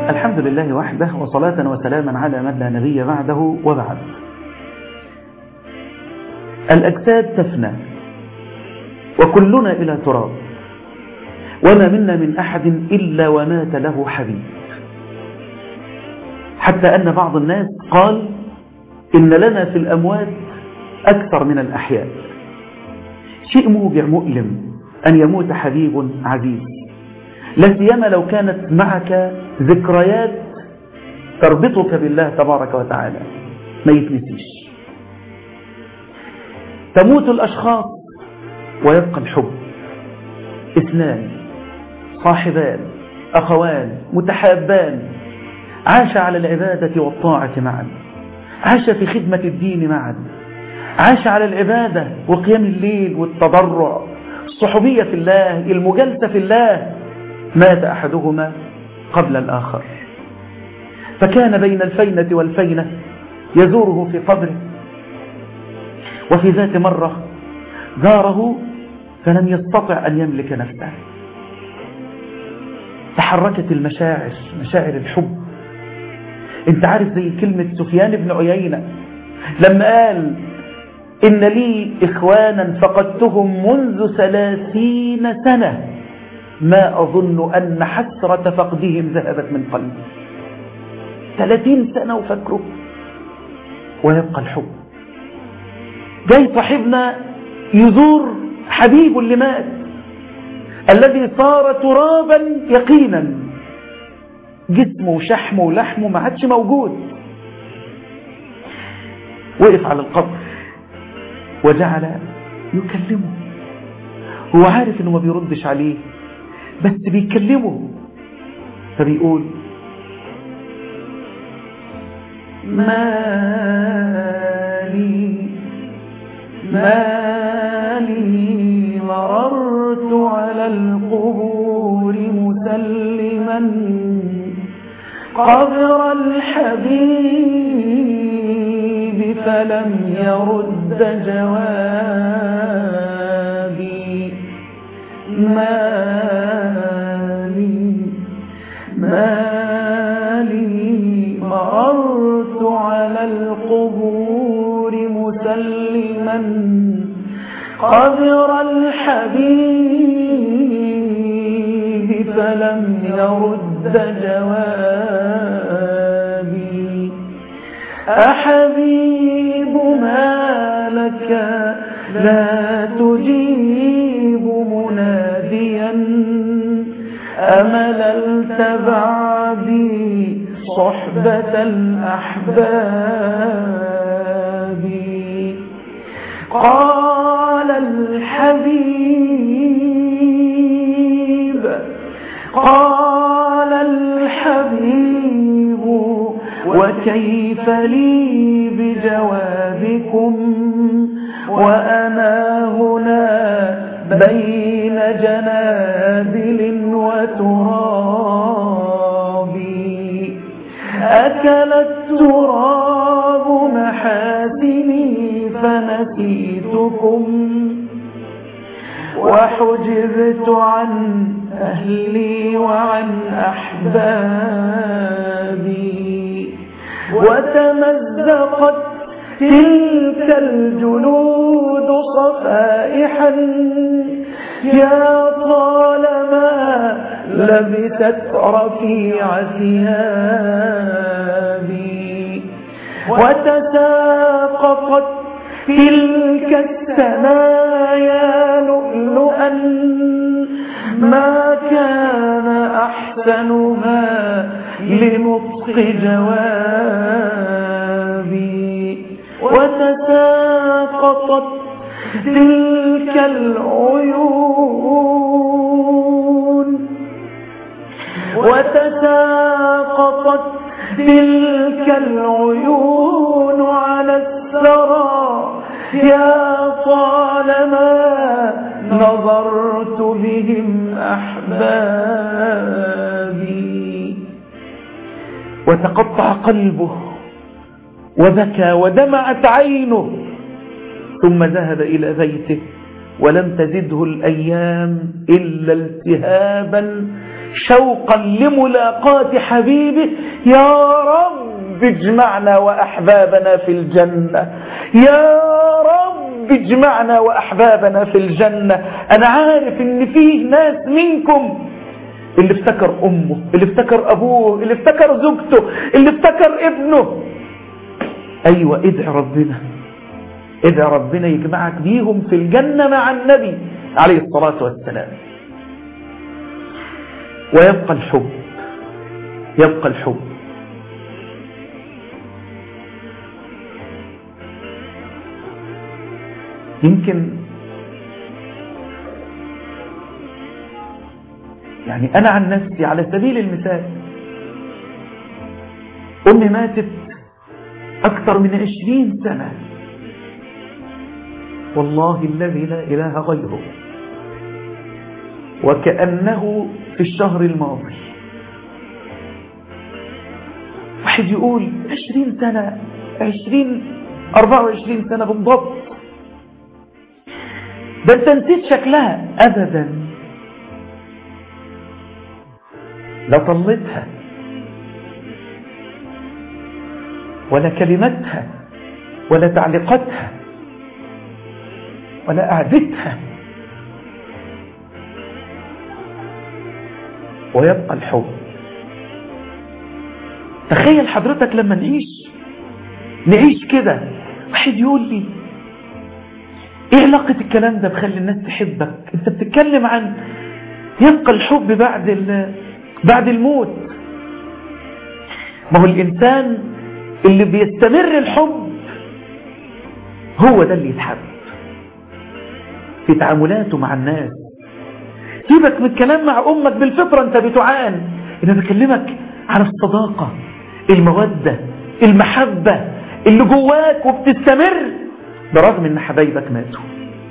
الحمد لله وحده وصلاة وسلاما على من لا نبي بعده وبعد الأجساد تفنى وكلنا إلى تراب وما منا من أحد إلا ومات له حبيب حتى أن بعض الناس قال إن لنا في الأموات أكثر من الأحياء شيء موجع مؤلم أن يموت حبيب عزيز لا سيما لو كانت معك ذكريات تربطك بالله تبارك وتعالى ما يتنسيش تموت الأشخاص ويبقى الحب اثنان صاحبان أخوان متحابان عاش على العبادة والطاعة معا عاش في خدمة الدين معا عاش على العبادة وقيام الليل والتضرع الصحوبية في الله المجالسة في الله مات أحدهما قبل الآخر فكان بين الفينة والفينة يزوره في قبره وفي ذات مرة زاره فلم يستطع أن يملك نفسه تحركت المشاعر مشاعر الحب انت عارف زي كلمة سفيان بن عيينة لما قال إن لي إخوانا فقدتهم منذ ثلاثين سنة ما أظن أن حسرة فقدهم ذهبت من قلبي ثلاثين سنة وفكره ويبقى الحب جاي صاحبنا يزور حبيبه اللي مات الذي صار ترابا يقينا جسمه وشحمه ولحمه ما عادش موجود وقف على القبر وجعل يكلمه هو عارف انه ما بيردش عليه بس بيكلمه فبيقول مالي مالي مررت على القبور مسلما قبر الحبيب فلم يرد جوابي مالي مالي مررت على القبور مسلما قبر الحبيب فلم يرد جوابي أحبيب ما لك لا تجيب مناديا أمللت بعدي صحبة الأحباب قال الحبيب قال الحبيب وكيف لي بجوابكم وأنا هنا بين جنادل وتراب أكل التراب محاسني فنسيتكم وحجبت عن أهلي وعن أحبابي وتمزقت تلك الجلود صفائحا يا طالما لبست رفيع ثيابي وتساقطت تلك السمايا لؤلؤا ما كان أحسنها لنطق جوابي وتساقطت تلك العيون وتساقطت تلك العيون على الثرى يا طالما نظرت بهم أحبابي وتقطع قلبه وبكى ودمعت عينه ثم ذهب إلى بيته ولم تزده الأيام إلا التهابا شوقا لملاقاة حبيبه يا رب اجمعنا وأحبابنا في الجنة يا رب اجمعنا وأحبابنا في الجنة أنا عارف إن فيه ناس منكم اللي افتكر أمه اللي افتكر أبوه اللي افتكر زوجته اللي افتكر ابنه أيوة ادعي ربنا ادعي ربنا يجمعك بيهم في الجنة مع النبي عليه الصلاة والسلام ويبقى الحب يبقى الحب يمكن يعني أنا عن نفسي على سبيل المثال أمي ماتت أكثر من عشرين سنة والله الذي لا إله غيره وكأنه في الشهر الماضي واحد يقول عشرين سنة عشرين أربعة وعشرين سنة بالضبط ده انت نسيت شكلها أبدا لا طلتها ولا كلمتها ولا تعليقاتها ولا قعدتها ويبقى الحب تخيل حضرتك لما نعيش نعيش كده واحد يقول لي ايه علاقة الكلام ده بخلي الناس تحبك انت بتتكلم عن يبقى الحب بعد بعد الموت ما هو الانسان اللي بيستمر الحب هو ده اللي يتحب في تعاملاته مع الناس سيبك من الكلام مع أمك بالفطرة أنت بتعان أنا بكلمك عن الصداقة المودة المحبة اللي جواك وبتستمر برغم ان حبايبك ماتوا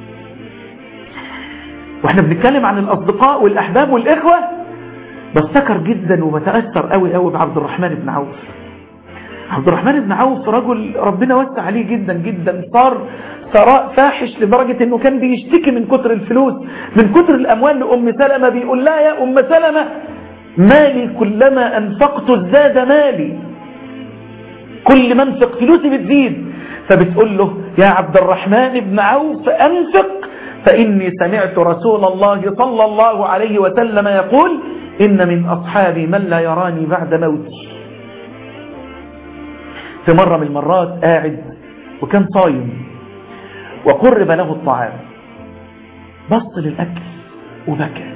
واحنا بنتكلم عن الأصدقاء والأحباب والإخوة بفتكر جدا وبتأثر قوي قوي بعبد الرحمن بن عوف عبد الرحمن بن عوف رجل ربنا وسع عليه جدا جدا صار ثراء فاحش لدرجة انه كان بيشتكي من كتر الفلوس من كتر الاموال لام سلمة بيقول لها يا ام سلمة مالي كلما انفقت ازداد مالي كل ما انفق فلوسي بتزيد فبتقول له يا عبد الرحمن بن عوف انفق فاني سمعت رسول الله صلى الله عليه وسلم يقول ان من اصحابي من لا يراني بعد موتي في مرة من المرات قاعد وكان صايم وقرب له الطعام بص للأكل وبكى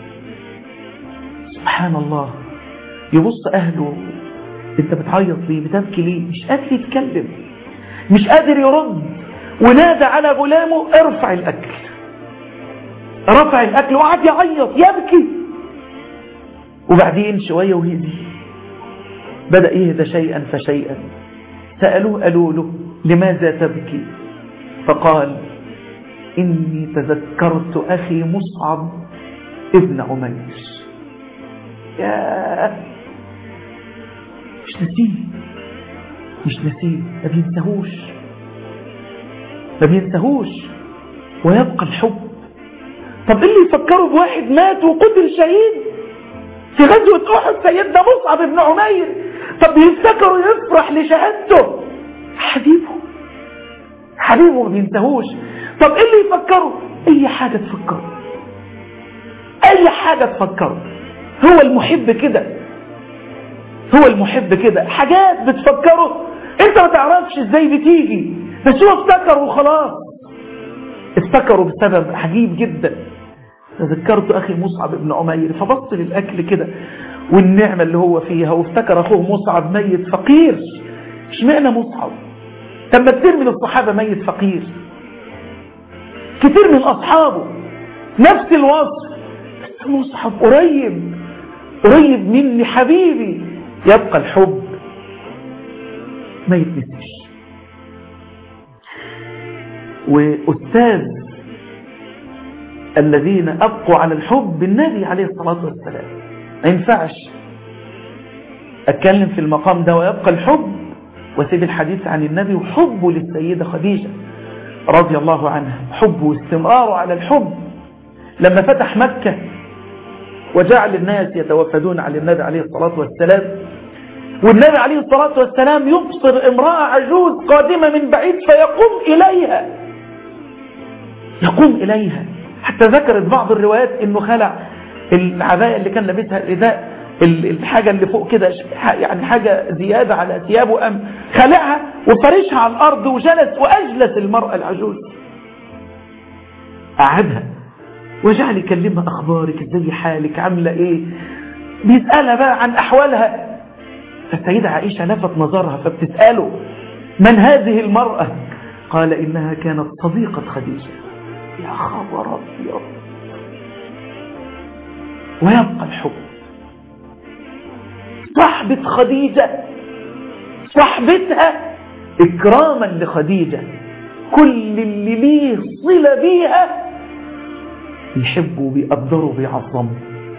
سبحان الله يبص أهله انت بتعيط ليه بتبكي ليه مش قادر يتكلم مش قادر يرد ونادى على غلامه ارفع الأكل رفع الأكل وقعد يعيط يبكي وبعدين شوية وهدي بدأ يهدى شيئا فشيئا سألوه قالوا له لماذا تبكي فقال إني تذكرت أخي مصعب ابن عمير يا مش نسيه مش نسيه ما بينسهوش ما بينسهوش ويبقى الحب طب اللي يفكروا بواحد مات وقتل شهيد في غزوة أحد سيدنا مصعب بن عمير طب يفتكروا يفرح لشهادته حبيبه حبيبه ما بينتهوش طب ايه اللي يفكروا اي حاجة تفكروا اي حاجة تفكروا هو المحب كده هو المحب كده حاجات بتفكره انت ما تعرفش ازاي بتيجي بس هو افتكر وخلاص افتكروا بسبب عجيب جدا تذكرت أخي مصعب بن عمير فبص للأكل كده والنعمة اللي هو فيها وافتكر أخوه مصعب ميت فقير اشمعنى مصعب لما كتير من الصحابة ميت فقير كتير من أصحابه نفس الوصف بس مصعب قريب قريب مني حبيبي يبقى الحب ما يتنسيش وأستاذ الذين أبقوا على الحب بالنبي عليه الصلاة والسلام ما ينفعش أتكلم في المقام ده ويبقى الحب وسيب الحديث عن النبي وحبه للسيدة خديجة رضي الله عنها حبه واستمراره على الحب لما فتح مكة وجعل الناس يتوفدون على النبي عليه الصلاة والسلام والنبي عليه الصلاة والسلام يبصر امرأة عجوز قادمة من بعيد فيقوم إليها يقوم إليها حتى ذكرت بعض الروايات انه خلع العباية اللي كان لابسها الرداء الحاجة اللي فوق كده يعني حاجة زيادة على ثيابه أم خلعها وفرشها على الأرض وجلس وأجلس المرأة العجوز قعدها وجعل يكلمها أخبارك ازاي حالك عاملة ايه بيسألها بقى عن أحوالها فالسيدة عائشة لفت نظرها فبتسأله من هذه المرأة قال إنها كانت صديقة خديجة يا خبر أبيض ويبقى الحب صاحبة خديجة صاحبتها إكراما لخديجة كل اللي ليه صلة بيها بيحبوا بيقدروا بيعظموا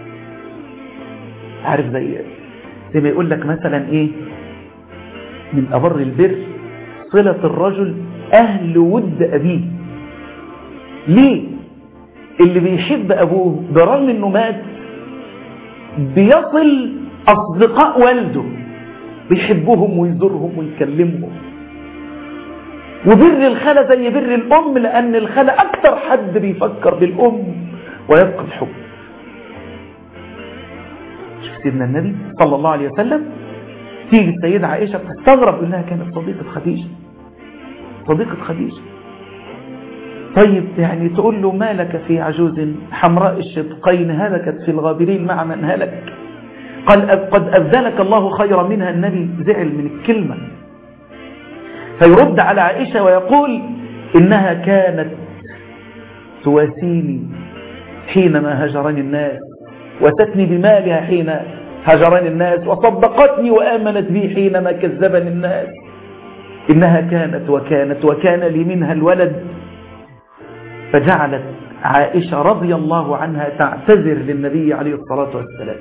عارف زي زي ما يقول لك مثلا ايه من أبر البر صلة الرجل أهل ود أبيه ليه اللي بيحب أبوه برغم أنه مات بيصل أصدقاء والده بيحبهم ويزورهم ويكلمهم وبر الخالة زي بر الأم لأن الخالة أكتر حد بيفكر بالأم ويبقى الحب شوف سيدنا النبي صلى الله عليه وسلم تيجي السيدة عائشة تستغرب إنها كانت صديقة خديجة صديقة خديجة طيب يعني تقول له ما لك في عجوز حمراء الشدقين هلكت في الغابرين مع من هلك قال قد أبدلك الله خيرا منها النبي زعل من الكلمة فيرد على عائشة ويقول إنها كانت تواسيني حينما هجرني الناس وتتني بمالها حين هجرني الناس وصدقتني وآمنت بي حينما كذبني الناس إنها كانت وكانت وكان لي منها الولد فجعلت عائشة رضي الله عنها تعتذر للنبي عليه الصلاة والسلام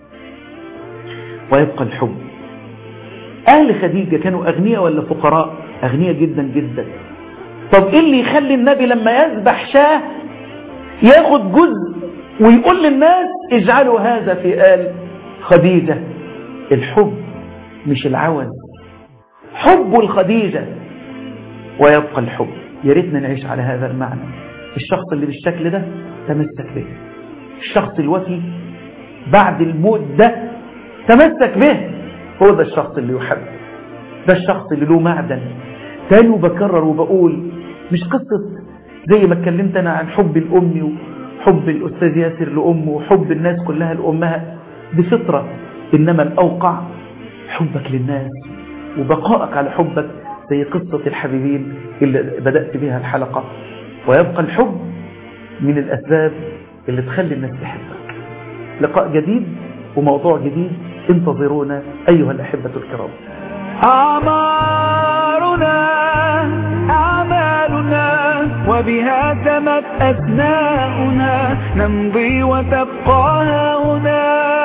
ويبقى الحب أهل خديجة كانوا أغنياء ولا فقراء أغنياء جدا جدا طب إيه اللي يخلي النبي لما يذبح شاه ياخد جزء ويقول للناس اجعلوا هذا في آل خديجة الحب مش العوز حب الخديجة ويبقى الحب يا ريتنا نعيش على هذا المعنى الشخص اللي بالشكل ده تمسك به الشخص الوفي بعد الموت ده تمسك به هو ده الشخص اللي يحب ده الشخص اللي له معدن تاني وبكرر وبقول مش قصة زي ما اتكلمت أنا عن حب الأم وحب الأستاذ ياسر لأمه وحب الناس كلها لأمها دي فطرة إنما الأوقع حبك للناس وبقائك على حبك زي قصة الحبيبين اللي بدأت بها الحلقة ويبقى الحب من الأسباب اللي تخلي الناس تحبك لقاء جديد وموضوع جديد انتظرونا أيها الأحبة الكرام أعمارنا أعمالنا وبها تمت أثناؤنا نمضي وتبقى هنا